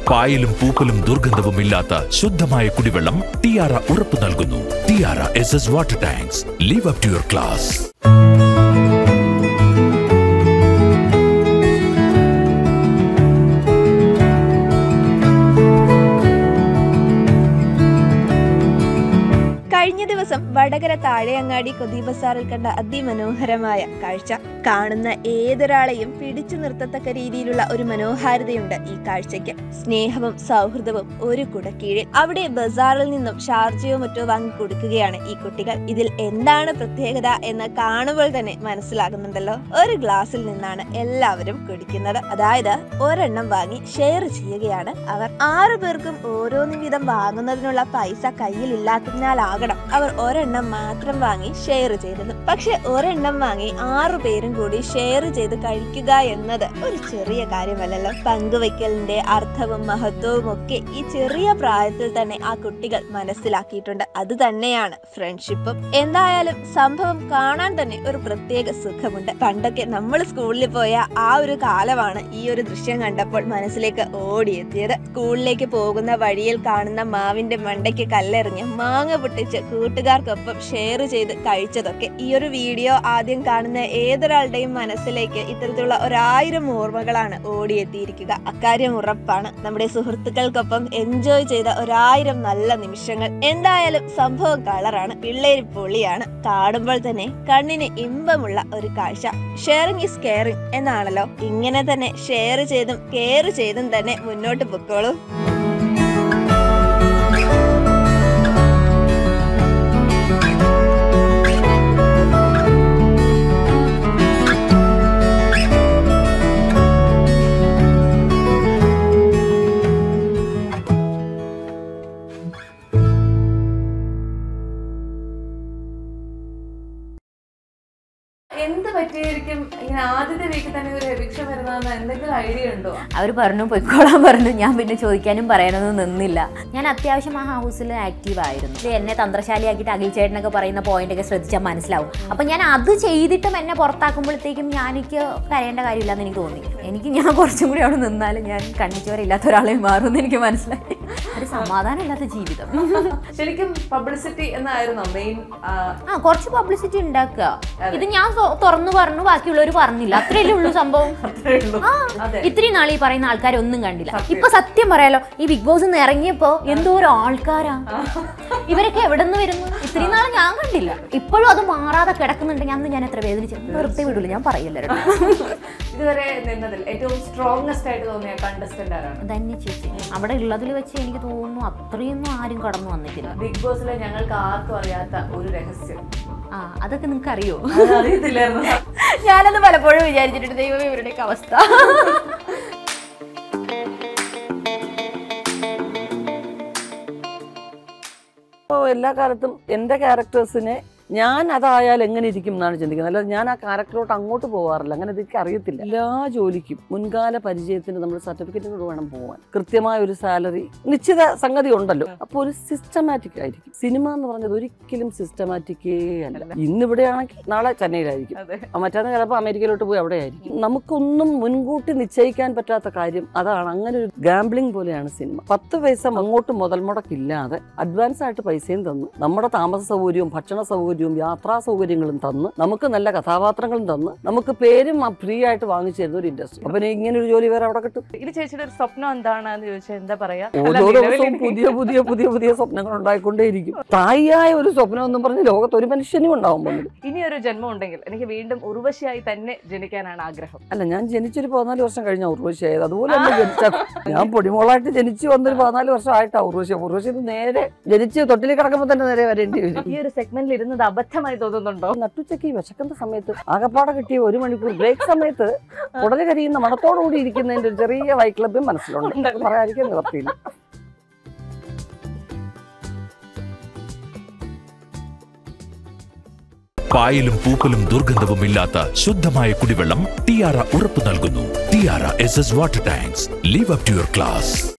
പായലും പൂപ്പലും ദുർഗന്ധവും ഇല്ലാത്ത ശുദ്ധമായ കുടിവെള്ളം ടിയാറ ഉറപ്പു നൽകുന്നു Tiara S S water tanks live up to your class കഴിഞ്ഞ ദിവസം വടകര താഴെയങ്ങാടി കൊതി ബസാറിൽ കണ്ട അതിമനോഹരമായ കാഴ്ച കാണുന്ന ഏതൊരാളെയും പിടിച്ചു നിർത്തത്തക്ക രീതിയിലുള്ള ഒരു മനോഹാരിതയുണ്ട് ഈ കാഴ്ചയ്ക്ക് സ്നേഹവും സൗഹൃദവും ഒരു കുടക്കീഴിൽ അവിടെ ബസാറിൽ നിന്നും ഷാർജയോ മറ്റോ വാങ്ങി കൊടുക്കുകയാണ് ഈ കുട്ടികൾ ഇതിൽ എന്താണ് പ്രത്യേകത എന്ന് കാണുമ്പോൾ തന്നെ മനസ്സിലാകുന്നുണ്ടല്ലോ ഒരു ഗ്ലാസ്സിൽ നിന്നാണ് എല്ലാവരും കുടിക്കുന്നത് അതായത് ഒരെണ്ണം വാങ്ങി ഷെയർ ചെയ്യുകയാണ് അവർ ആറു പേർക്കും ഓരോന്നും വീതം വാങ്ങുന്നതിനുള്ള പൈസ കയ്യിൽ ഇല്ലാത്തതിനാലാകണം അവർ ഒരെണ്ണം മാത്രം വാങ്ങി ഷെയർ ചെയ്തത് പക്ഷെ ഒരെണ്ണം വാങ്ങി ആറു പേരും കൂടി ഷെയർ ചെയ്ത് കഴിക്കുക എന്നത് ഒരു ചെറിയ കാര്യമല്ലല്ലോ പങ്കുവയ്ക്കലിന്റെ അർത്ഥവും മഹത്വവും ഒക്കെ ഈ ചെറിയ പ്രായത്തിൽ തന്നെ ആ കുട്ടികൾ മനസ്സിലാക്കിയിട്ടുണ്ട് അത് തന്നെയാണ് ഫ്രണ്ട്ഷിപ്പും എന്തായാലും സംഭവം കാണാൻ തന്നെ ഒരു പ്രത്യേക സുഖമുണ്ട് പണ്ടൊക്കെ നമ്മൾ സ്കൂളിൽ പോയ ആ ഒരു കാലമാണ് ഈ ഒരു ദൃശ്യം കണ്ടപ്പോൾ മനസ്സിലേക്ക് ഓടിയെത്തിയത് സ്കൂളിലേക്ക് പോകുന്ന വഴിയിൽ കാണുന്ന മാവിന്റെ മണ്ടയ്ക്ക് കല്ലെറിഞ്ഞ് മാങ്ങ പൊട്ടിച്ച് കൂട്ടുകാർക്കൊപ്പം ഷെയർ ചെയ്ത് കഴിച്ചതൊക്കെ ഈ ഒരു വീഡിയോ ആദ്യം കാണുന്ന ഏതൊരാളുടെയും മനസ്സിലേക്ക് ഇത്തരത്തിലുള്ള ഒരായിരം ഓർമ്മകളാണ് ഓടിയെത്തിയിരിക്കുക അക്കാര്യം ഉറപ്പാണ് നമ്മുടെ സുഹൃത്തുക്കൾക്കൊപ്പം എൻജോയ് ചെയ്ത ഒരായിരം നല്ല നിമിഷങ്ങൾ എന്തായാലും സംഭവം കളറാണ് പിള്ളേര് പൊളിയാണ് കാണുമ്പോൾ തന്നെ കണ്ണിന് ഇമ്പമുള്ള ഒരു കാഴ്ച ഷെയറിംഗ് ഈസ് കെയറിംഗ് എന്നാണല്ലോ ഇങ്ങനെ തന്നെ ഷെയർ ചെയ്തും കെയർ ചെയ്തും തന്നെ മുന്നോട്ട് പൊക്കോളൂ എന്ത് പറ്റിയായിരിക്കും ഇങ്ങനെ ആദ്യത്തെ വീക്കിൽ തന്നെ ഒരു എവിക്ഷൻ വരുന്നതെന്ന് എന്തെങ്കിലും ഐഡിയ ഉണ്ടോ അവർ പറഞ്ഞു പൊയ്ക്കോളാൻ പറഞ്ഞു ഞാൻ പിന്നെ ചോദിക്കാനും പറയാനൊന്നും നിന്നില്ല ഞാൻ അത്യാവശ്യം ആ ഹൗസിൽ ആക്റ്റീവ് ആയിരുന്നു ഇത് എന്നെ തന്ത്രശാലിയാക്കിയിട്ട് അഖിൽ ചേട്ടനൊക്കെ പറയുന്ന പോയിന്റ് ഒക്കെ ശ്രദ്ധിച്ചാൽ മനസ്സിലാവും അപ്പം ഞാൻ അത് ചെയ്തിട്ടും എന്നെ പുറത്താക്കുമ്പോഴത്തേക്കും ഞാൻ എനിക്ക് കരയേണ്ട കാര്യമില്ലെന്ന് എനിക്ക് തോന്നി എനിക്ക് ഞാൻ കുറച്ചും കൂടി അവിടെ നിന്നാലും ഞാൻ കണ്ണിച്ചോരില്ലാത്ത ഒരാളെ മാറുമെന്ന് എനിക്ക് മനസ്സിലായി ഒരു സമാധാനമില്ലാത്ത ജീവിതം ശരിക്കും പബ്ലിസിറ്റി എന്നായിരുന്നു മെയിൻ ആ കുറച്ച് പബ്ലിസിറ്റി ഉണ്ടാക്കുക ഇത് ഞാൻ തൊ- തുറന്നു പറഞ്ഞു ബാക്കിയുള്ളവർ പറഞ്ഞില്ല അത്രയല്ലേ ഉള്ളൂ സംഭവം അത്രേ ഉള്ളൂ ആ, അതെ ഇത്രയും നാൾ ഈ പറയുന്ന ആൾക്കാരെ ഒന്നും കണ്ടില്ല ഇപ്പൊ സത്യം പറയാലോ ഈ ബിഗ് ബോസ് നിന്ന് ഇറങ്ങിയപ്പോ എന്തോരം ആൾക്കാരാ ഇവരൊക്കെ എവിടെ നിന്ന് വരുന്നു ഇത്രയും നാൾ ഞാൻ കണ്ടില്ല ഇപ്പോഴും അത് മാറാതെ കിടക്കുന്നുണ്ട് ഞാൻ ഞാൻ എത്ര വേദനിച്ചു വെറുതെ വിടില്ല ഞാൻ പറയില്ല ഇതുവരെ നിന്നതിൽ ഏറ്റവും സ്ട്രോങ്സ്റ്റ് ആയിട്ട് തോന്നിയ കണ്ടസ്റ്റന്റ് ആരാണ് ധന്യ ചേച്ചി അവിടെ ഉള്ളതിൽ വെച്ച് എനിക്ക് തോന്നുന്നു അത്രയൊന്നും ആരും കടന്നു വന്നിട്ടില്ല ബിഗ് ബോസിലെ ഞങ്ങൾക്ക് ആർക്കും അറിയാത്ത ഒരു രഹസ്യം ആ അതൊക്കെ നിങ്ങൾക്ക് അറിയോ അത് അറിയത്തില്ലായിരുന്നു ഞാനത് പലപ്പോഴും വിചാരിച്ചിട്ടുണ്ട് ദൈവം ഇവരുടെയൊക്കെ അവസ്ഥ ഇപ്പോൾ എല്ലാ കാലത്തും എൻ്റെ ക്യാരക്ടേഴ്സിനെ ഞാൻ അതായാൽ എങ്ങനെ ഇരിക്കും എന്നാണ് ചിന്തിക്കുന്നത് അല്ലാതെ ഞാൻ ആ ക്യാരക്ടറോട്ട് അങ്ങോട്ട് പോകാറില്ല അങ്ങനെ എനിക്ക് അറിയത്തില്ല എല്ലാ ജോലിക്കും മുൻകാല പരിചയത്തിന് നമ്മൾ സർട്ടിഫിക്കറ്റിനോട് വേണം പോകാൻ കൃത്യമായ ഒരു സാലറി നിശ്ചിത സംഗതി ഉണ്ടല്ലോ അപ്പോൾ ഒരു സിസ്റ്റമാറ്റിക് ആയിരിക്കും സിനിമ എന്ന് പറഞ്ഞത് ഒരിക്കലും സിസ്റ്റമാറ്റിക്കേ അല്ല ഇന്നിവിടെയാണെങ്കിൽ നാളെ ചെന്നൈയിലായിരിക്കും അതെ മറ്റന്നാൾ ചിലപ്പോൾ അമേരിക്കയിലോട്ട് പോയി അവിടെ ആയിരിക്കും നമുക്കൊന്നും മുൻകൂട്ടി നിശ്ചയിക്കാൻ പറ്റാത്ത കാര്യം അതാണ് അങ്ങനെ ഒരു ഗാംബ്ലിംഗ് പോലെയാണ് സിനിമ പത്ത് പൈസ അങ്ങോട്ട് മുതൽ മുടക്കില്ലാതെ അഡ്വാൻസ് ആയിട്ട് പൈസയും തന്ന് നമ്മുടെ താമസ സൗകര്യവും ഭക്ഷണ സൗകര്യവും യാത്രാ സൗകര്യങ്ങളും തന്ന് നമുക്ക് നല്ല കഥാപാത്രങ്ങളും തന്ന് നമുക്ക് പേരും ഫ്രീ ആയിട്ട് വാങ്ങിച്ചു തരുന്ന ഒരു ഇൻഡസ്ട്രി അപ്പൊ ഇങ്ങനെ ഒരു ജോലി വേറെ അവിടെ കിട്ടും ഇത് ചേച്ചിയുടെ ഒരു സ്വപ്നം എന്താണെന്ന് ചോദിച്ചാൽ എന്താ പറയാ ഓരോ ദിവസവും പുതിയ പുതിയ പുതിയ പുതിയ സ്വപ്നങ്ങൾ ഉണ്ടായിക്കൊണ്ടേയിരിക്കും തായിയായ ഒരു സ്വപ്നം എന്നും പറഞ്ഞ് ലോകത്ത് ഒരു മനുഷ്യനും ഉണ്ടാവും പോകുന്നത് ഇനി ഒരു ജന്മം ഉണ്ടെങ്കിൽ എനിക്ക് വീണ്ടും ഉർവശിയായി തന്നെ ജനിക്കാനാണ് ആഗ്രഹം അല്ല ഞാൻ ജനിച്ചൊരു പതിനാല് വർഷം കഴിഞ്ഞ ഉർവശിയായത് അതുപോലെ തന്നെ ജനിച്ച ഞാൻ പൊടിമോളായിട്ട് ജനിച്ചു വന്നൊരു പതിനാല് വർഷം ആയിട്ടാ ഉർവശി ഉർവശി ഇത് നേരെ ജനിച്ച് തൊട്ടിൽ കിടക്കുമ്പോൾ തന്നെ നേരെ വരേണ്ടി വരും ഈ ഒരു സെഗ്മെന്റിൽ ഇരുന്നത് അബദ്ധമായി തോന്നുന്നുണ്ടോ നട്ടുച്ചയ്ക്ക് ഈ വിശക്കുന്ന സമയത്ത് ആകപ്പാടെ കിട്ടിയ ഒരു മണിക്കൂർ ബ്രേക്ക് സമയത്ത് ഉടനെ കരിയുന്ന മണത്തോടു കൂടി ഇരിക്കുന്നതിന്റെ ഒരു ചെറിയ വൈക്ലബ്യം മനസ്സിലുണ്ട് അത് പറയാതിരിക്കാൻ നിവർത്തിയില്ല പായലും പൂപ്പലും ദുർഗന്ധവും ഇല്ലാത്ത ശുദ്ധമായ കുടിവെള്ളം ടിയാറ ഉറപ്പു നൽകുന്നു Tiara S S water tanks live up to your class